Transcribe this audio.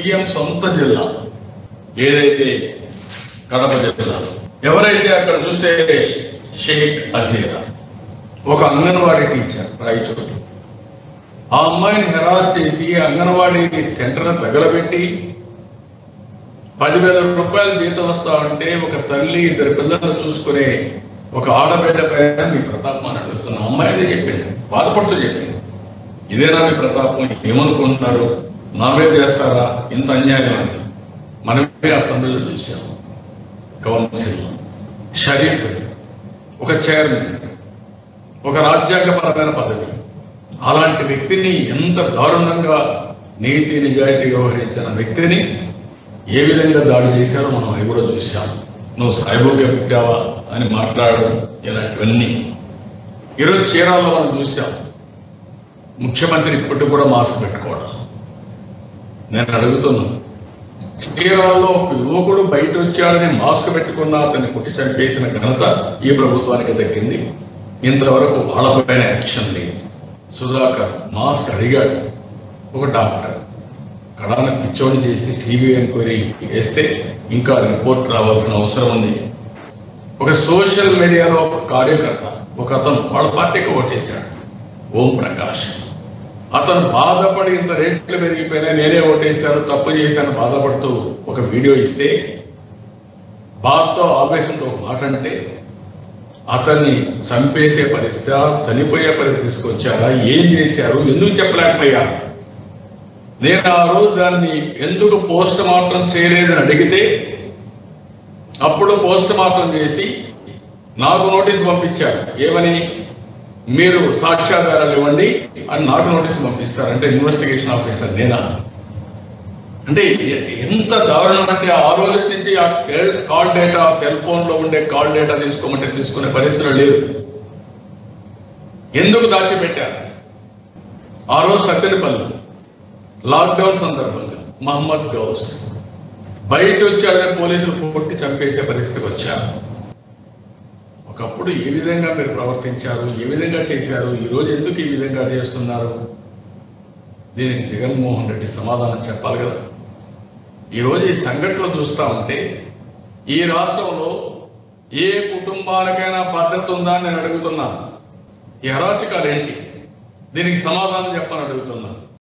CM సొంత జిల్లా ఏదైతే కడప జిల్లా ఎవరైతే అక్కడ చూస్తే షేక్ అజీరా ఒక అంగన్వాడీ టీచర్ రాయచోటు ఆ అమ్మాయిని హెరాస్ చేసి అంగన్వాడీ సెంటర్ తగలబెట్టి పదివేల రూపాయలు జీతం వస్తా ఉంటే ఒక తల్లి ఇద్దరు పిల్లలు చూసుకునే ఒక ఆడబిడ్డ పైన మీ ప్రతాపం అని అడుగుతున్న అమ్మాయిదే చెప్పింది బాధపడుతూ చెప్పింది ఇదేనా మీ ప్రతాపం ఏమనుకుంటున్నారు నా మీద చేస్తారా ఇంత అన్యాయం అని మనమే అసెంబ్లీలో చూసాం కౌన్సిల్ షరీఫ్ ఒక చైర్మన్ ఒక రాజ్యాంగపరమైన పదవి అలాంటి వ్యక్తిని ఎంత దారుణంగా నీతి నిజాయితీ వ్యవహరించిన వ్యక్తిని ఏ విధంగా దాడి చేశారో మనం అవి కూడా చూశాం నువ్వు సాయిబుగా పుట్టావా అని మాట్లాడడం ఇలాంటివన్నీ ఈరోజు చీరాల్లో మనం చూసాం ముఖ్యమంత్రి ఇప్పటికి కూడా మాస్క్ పెట్టుకోవడం నేను అడుగుతున్నాను చీరాల్లో ఒక యువకుడు బయట వచ్చాడని మాస్క్ పెట్టుకున్న అతన్ని కొట్టి చంపేసిన ఘనత ఈ ప్రభుత్వానికి దక్కింది ఇంతవరకు వాళ్ళపైన యాక్షన్ లేదు సుధాకర్ మాస్క్ అడిగాడు ఒక డాక్టర్ కడాన పిచ్చోని చేసి సిబిఐ ఎంక్వైరీ వేస్తే ఇంకా రిపోర్ట్ రావాల్సిన అవసరం ఉంది ఒక సోషల్ మీడియాలో ఒక కార్యకర్త ఒక అతను వాళ్ళ పార్టీకి ఓటేశాడు ఓం ప్రకాష్ అతను బాధపడి ఇంత రేట్లు పెరిగిపోయినా నేనే ఓటేశాను తప్పు చేశాను బాధపడుతూ ఒక వీడియో ఇస్తే బాధతో ఆవేశంతో ఒక మాట అంటే అతన్ని చంపేసే పరిస్థితి చనిపోయే పరిస్థితి తీసుకొచ్చారా ఏం చేశారు ఎందుకు చెప్పలేకపోయారు నేను ఆ రోజు దాన్ని ఎందుకు పోస్ట్ మార్టం చేయలేదని అడిగితే అప్పుడు పోస్ట్ మార్టం చేసి నాకు నోటీస్ పంపించారు ఏమని మీరు సాక్ష్యాధారాలు ఇవ్వండి అని నాకు నోటీస్ పంపిస్తారు అంటే ఇన్వెస్టిగేషన్ ఆఫీసర్ నేనా అంటే ఎ- ఎంత దారుణం అంటే ఆ రోజు నుంచి ఆ కాల్ డేటా సెల్ ఫోన్ లో ఉండే కాల్ డేటా తీసుకోమంటే తీసుకునే పరిస్థితులు లేదు ఎందుకు దాచిపెట్టారు ఆ రోజు సత్యనపల్లి లాక్డౌన్ సందర్భంగా మహమ్మద్ గౌస్ బయట వచ్చాడని పోలీసులు కొట్టి చంపేసే పరిస్థితికి వచ్చారు ఒకప్పుడు ఏ విధంగా మీరు ప్రవర్తించారు ఏ విధంగా చేశారు ఈ రోజు ఎందుకు ఈ విధంగా చేస్తున్నారు దీనికి జగన్మోహన్ రెడ్డి సమాధానం చెప్పాలి కదా ఈ రోజు ఈ సంఘటనలు చూస్తా ఉంటే ఈ రాష్ట్రంలో ఏ కుటుంబానికైనా భద్రత ఉందా అని నేను అడుగుతున్నాను ఈ అరాచకాలు ఏంటి దీనికి సమాధానం చెప్పని అడుగుతున్నాను